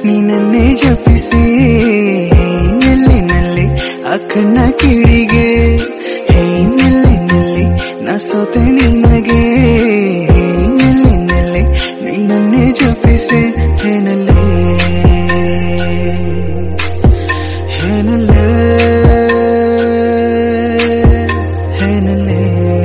ನೀನನ್ನೇ ಜಪಿಸಿ ನೆಲ್ಲಿನಲ್ಲಿ ಆ ಕಣ್ಣ ಕಿಡಿಗೆ ಹೇ ನೆಲ್ಲಿನಲ್ಲಿ ನಾ ಸೋತೆ ನಿನಗೆ ನೆಲ್ಲಿನಲ್ಲಿ ನೀನನ್ನೇ ಜಪಿಸಿ ಏನಲ್ಲೇ ಏನಲ್ಲೇ ಏನಲ್ಲೇ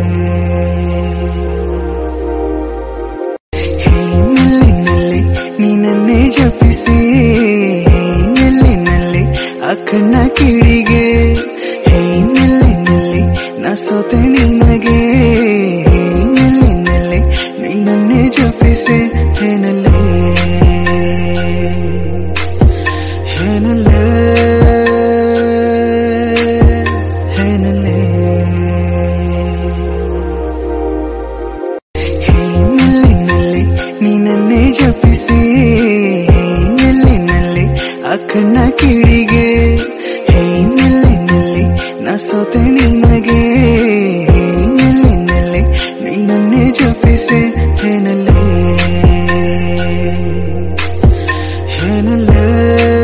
ನೆಲ್ಲಿನಲ್ಲಿ ನೀನನ್ನೇ ಜಪಿಸಿ ನೆಲ್ಲಿನಲ್ಲಿ ಆ ಕಣ್ಣ ಕಿಡಿಗೆ ಹೇ ನೆಲ್ಲಿನಲ್ಲಿ ನಾ ಸೋತೆ ನಿನಗೆ ನೆಲ್ಲಿನಲ್ಲಿ ನೀನನ್ನೇ ಜಪಿಸಿ ಏನಲ್ಲೇ ಏನಲ್ಲೇ ಏನಲ್ಲೇ ನೆಲ್ಲಿನಲ್ಲಿ ನೀನನ್ನೇ ಜಪಿಸಿ ನೆಲ್ಲಿನಲ್ಲಿ ಆ ಕಣ್ಣ ಕಿಡಿಗೆ ಹೇ ನೆಲ್ಲಿನಲ್ಲಿ ನಾ ಸೋತೆ ನಿನಗೆ ನೆಲ್ಲಿನಲ್ಲಿ ನೀನನ್ನೇ ಜಪಿಸಿ ಏನಲ್ಲೇ ಏನಲ್ಲೇ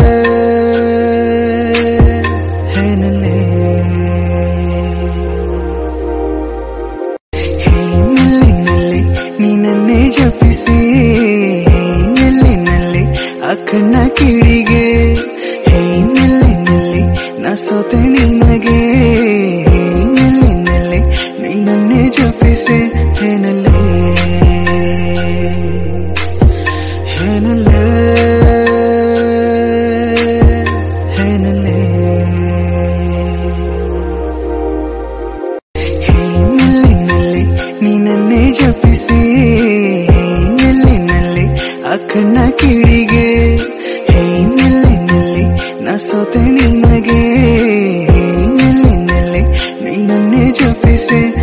ಏನಲ್ಲೇ ನೆಲ್ಲಿನಲ್ಲಿ ನೀನನ್ನೇ ಜಪಿಸಿ ನೆಲ್ಲಿನಲ್ಲಿ ಆ ಕಣ್ಣ ಕಿಡಿಗೆ ಹೇ ನೆಲ್ಲಿನಲ್ಲಿ ನಾ ಸೋತೆ ನಿನಗೆ ನೆಲ್ಲಿನಲ್ಲಿ ನೀನನ್ನೇ ಜಪಿಸಿ ಏನಲ್ಲೇ ಏನಲ್ಲೇ ಏನಲ್ಲೇ ನೆಲ್ಲಿನಲ್ಲಿ ನೀನನ್ನೇ ಜಪಿಸಿ ನೆಲ್ಲಿನಲ್ಲಿ ಆ ಕಣ್ಣ ಕಿಡಿಗೆ ಹೇ ನೆಲ್ಲಿನಲ್ಲಿ ನಾ ಸೋತೆ ನಿನಗೆ ನೆಲ್ಲಿನಲ್ಲಿ ನೀನನ್ನೇ ಜಪಿಸಿ